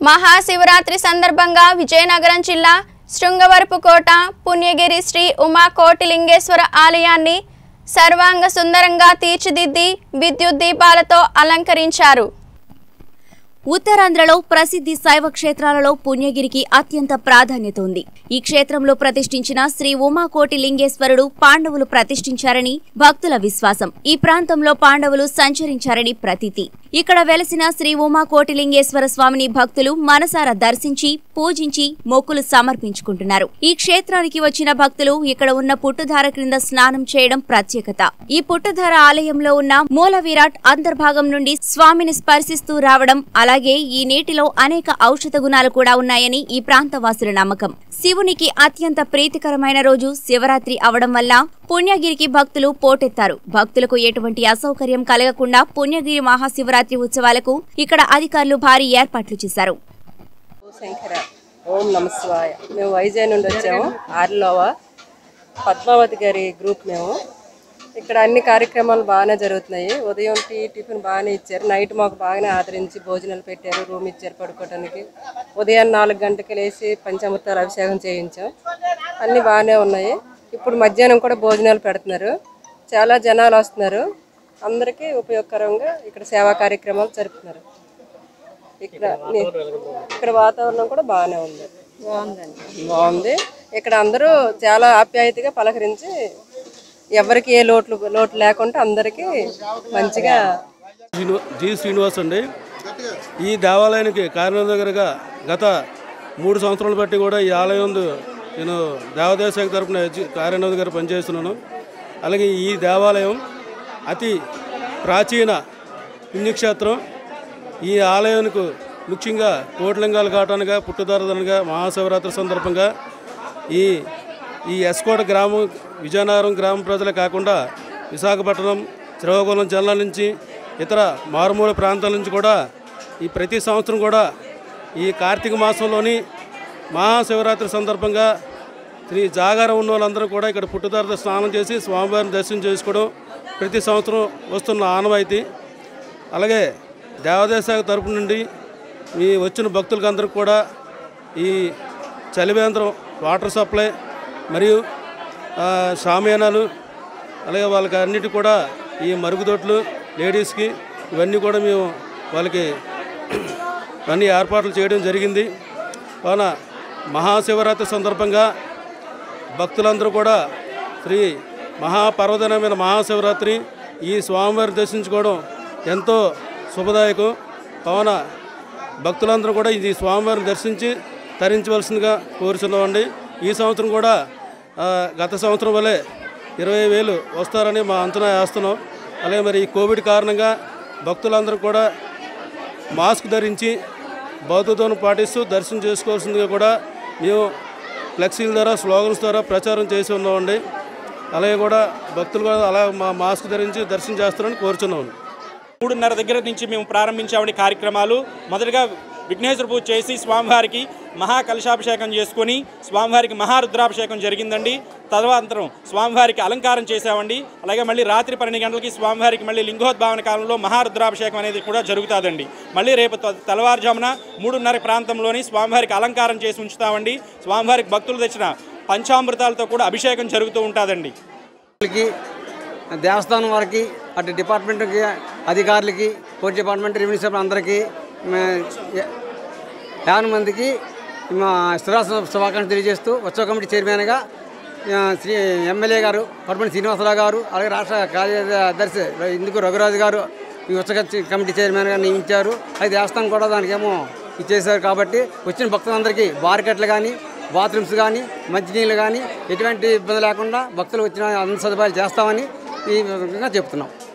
మహాశివరాత్రి సందర్భంగా విజయనగరం జిల్లా శృంగవరపుకోట పుణ్యగిరి శ్రీ ఉమా కోటిలింగేశ్వర ఆలయాన్ని సర్వాంగ సుందరంగా తీర్చిదిద్ది విద్యుత్ దీపాలతో అలంకరించారు ఉత్తరాంధ్రలో ప్రసిద్ధి శైవ క్షేత్రాలలో పుణ్యగిరికి అత్యంత ప్రాధాన్యత ఉంది ఈ క్షేత్రంలో ప్రతిష్ఠించిన శ్రీ ఉమాకోటి లింగేశ్వరుడు పాండవులు ప్రతిష్ఠించారని భక్తుల విశ్వాసం ఈ ప్రాంతంలో పాండవులు సంచరించారని ప్రతీతి ఇక్కడ వెలసిన శ్రీ ఉమాకోటి లింగేశ్వర స్వామిని భక్తులు మనసారా దర్శించి పూజించి మొక్కులు సమర్పించుకుంటున్నారు ఈ క్షేత్రానికి వచ్చిన భక్తులు ఇక్కడ ఉన్న పుట్టుధార క్రింద స్నానం చేయడం ప్రత్యేకత ఈ పుట్టుధార ఆలయంలో ఉన్న మూల విరాట్ అంతర్భాగం నుండి స్వామిని స్పర్శిస్తూ రావడం అలాగే ఈ నీటిలో అనేక ఔషధ గుణాలు కూడా ఉన్నాయని ఈ ప్రాంతవాసుల నమ్మకం శివునికి అత్యంత ప్రీతికరమైన రోజు శివరాత్రి అవడం వల్ల పుణ్యగిరికి భక్తులు పోటెత్తారు భక్తులకు ఎటువంటి అసౌకర్యం కలగకుండా పుణ్యగిరి మహాశివరాత్రి ఉత్సవాలకు ఇక్కడ అధికారులు భారీ ఏర్పాట్లు చేశారు శంకర ఓం నమ శివాయ మేము వైజాగ్ నుండి వచ్చాము ఆర్లోవా పద్మావతి గారి గ్రూప్ మేము ఇక్కడ అన్ని కార్యక్రమాలు బాగానే జరుగుతున్నాయి ఉదయం టీ టిఫిన్ బాగానే ఇచ్చారు నైట్ మాకు బాగానే ఆదరించి భోజనాలు పెట్టారు రూమ్ ఇచ్చారు పడుకోవడానికి ఉదయం నాలుగు గంటలకు లేచి పంచామృతాలు అభిషేకం చేయించాం అన్నీ బాగానే ఉన్నాయి ఇప్పుడు మధ్యాహ్నం కూడా భోజనాలు పెడుతున్నారు చాలా జనాలు వస్తున్నారు అందరికీ ఉపయోగకరంగా ఇక్కడ సేవా కార్యక్రమాలు జరుపుతున్నారు ఇక్కడ ని- ఇక్కడ వాతావరణం కూడా బాగానే ఉంది బాగుందండి బాగుంది ఇక్కడ అందరూ చాలా ఆప్యాయతగా పలకరించి ఎవరికి ఏ లోట్లు లోటు లేకుండా అందరికీ మంచిగా శ్రీను జి శ్రీనివాస్ అండి ఈ దేవాలయానికి కార్యనిర్వహణగా గత మూడు సంవత్సరాలు బట్టి కూడా ఈ ఆలయం నందు నేను దేవాదాయ శాఖ తరపున కార్యనిర్వహణగా పనిచేస్తున్నాను అలాగే ఈ దేవాలయం అతి ప్రాచీన పుణ్యక్షేత్రం ఈ ఆలయానికి ముఖ్యంగా కోటిలింగాలు కావటానిగా పుట్టుదారదనగా మహాశివరాత్రి సందర్భంగా ఈ ఈ ఎస్కోట గ్రామం విజయనగరం గ్రామ ప్రజలే కాకుండా విశాఖపట్నం శ్రీకాకుళం జిల్లా నుంచి ఇతర మారుమూల ప్రాంతాల నుంచి కూడా ఈ ప్రతి సంవత్సరం కూడా ఈ కార్తీక మాసంలోని మహాశివరాత్రి సందర్భంగా శ్రీ జాగారం ఉన్న వాళ్ళందరూ కూడా ఇక్కడ పుట్టుదారత స్నానం చేసి స్వామివారిని దర్శనం చేసుకోవడం ప్రతి సంవత్సరం వస్తున్న ఆనవాయితీ అలాగే దేవాదాయ శాఖ తరపు నుండి ఈ వచ్చిన భక్తులకు అందరికి కూడా ఈ చలివేంద్రం వాటర్ సప్లై మరియు ఆ, షామియానాలు అలాగే వాళ్ళకి అన్నిటి కూడా ఈ మరుగుదొడ్లు లేడీస్కి ఇవన్నీ కూడా మేము వాళ్ళకి అన్ని ఏర్పాట్లు చేయడం జరిగింది కావున మహాశివరాత్రి సందర్భంగా భక్తులందరూ కూడా శ్రీ మహాపర్వదనమైన మహాశివరాత్రి ఈ స్వామివారిని దర్శించుకోవడం ఎంతో శుభదాయకం కావున భక్తులందరూ కూడా ఇది స్వామివారిని దర్శించి తరించవలసిందిగా కోరుచున్నామండి ఈ సంవత్సరం కూడా ఆ, గత సంవత్సరం వలె ఇరవై వేలు వస్తారని మా అంచనా వేస్తున్నాం అలాగే మరి ఈ కోవిడ్ కారణంగా భక్తులందరూ కూడా మాస్క్ ధరించి భౌతికతను పాటిస్తూ దర్శనం చేసుకోవాల్సిందిగా కూడా మేము ఫ్లెక్సీల ద్వారా స్లోగన్స్ ద్వారా ప్రచారం చేసి ఉన్నామండి అలాగే కూడా భక్తులు కూడా అలా మా మాస్క్ ధరించి దర్శనం చేస్తారని కోరుచున్నామండి మూడున్నర దగ్గర నుంచి మేము ప్రారంభించామని కార్యక్రమాలు మొదటగా విఘ్నేశ్వర పూజ చేసి స్వామివారికి మహా కలశాభిషేకం చేసుకొని స్వామివారికి మహారుద్రాభిషేకం జరిగిందండి తదనంతరం స్వామివారికి అలంకారం చేసామండి అలాగే మళ్ళీ రాత్రి పన్నెండు గంటలకి స్వామివారికి మళ్ళీ లింగోద్భావన కాలంలో మహారుద్రాభిషేకం అనేది కూడా జరుగుతుందండి మళ్ళీ రేపు త- తెల్లవారుజామున మూడున్నర ప్రాంతంలోని స్వామివారికి అలంకారం చేసి ఉంచుతామండి స్వామివారికి భక్తులు తెచ్చిన పంచామృతాలతో కూడా అభిషేకం జరుగుతూ ఉంటుందండి వాళ్ళకి దేవస్థానం వారికి అటు డిపార్ట్మెంట్కి అధికారులకి పోలీస్ డిపార్ట్మెంట్ రెవెన్యూ శాఖ అందరికీ మే- యా- యాభై మందికి మా స్థిరాసన శుభాకాంక్షలు తెలియజేస్తూ ఉత్సవ కమిటీ చైర్మన్గా ఆ, శ్రీ ఎమ్మెల్యే గారు కొడపల్లి శ్రీనివాసరావు గారు అలాగే రాష్ట్ర కార్యదర్శి ఇందుకు రఘురాజు గారు ఈ ఉత్సవ కమిటీ చైర్మన్గా నియమించారు అయితే దేవస్థానం కూడా దానికేమో ఇచ్చేశారు కాబట్టి వచ్చిన భక్తులందరికీ బార్కెట్లు కానీ బాత్రూమ్స్ కానీ మంచినీళ్ళు కానీ ఎటువంటి ఇబ్బంది లేకుండా భక్తులు వచ్చిన అన్ని సదుపాయాలు చేస్తామని ఈ విధంగా చెప్తున్నాం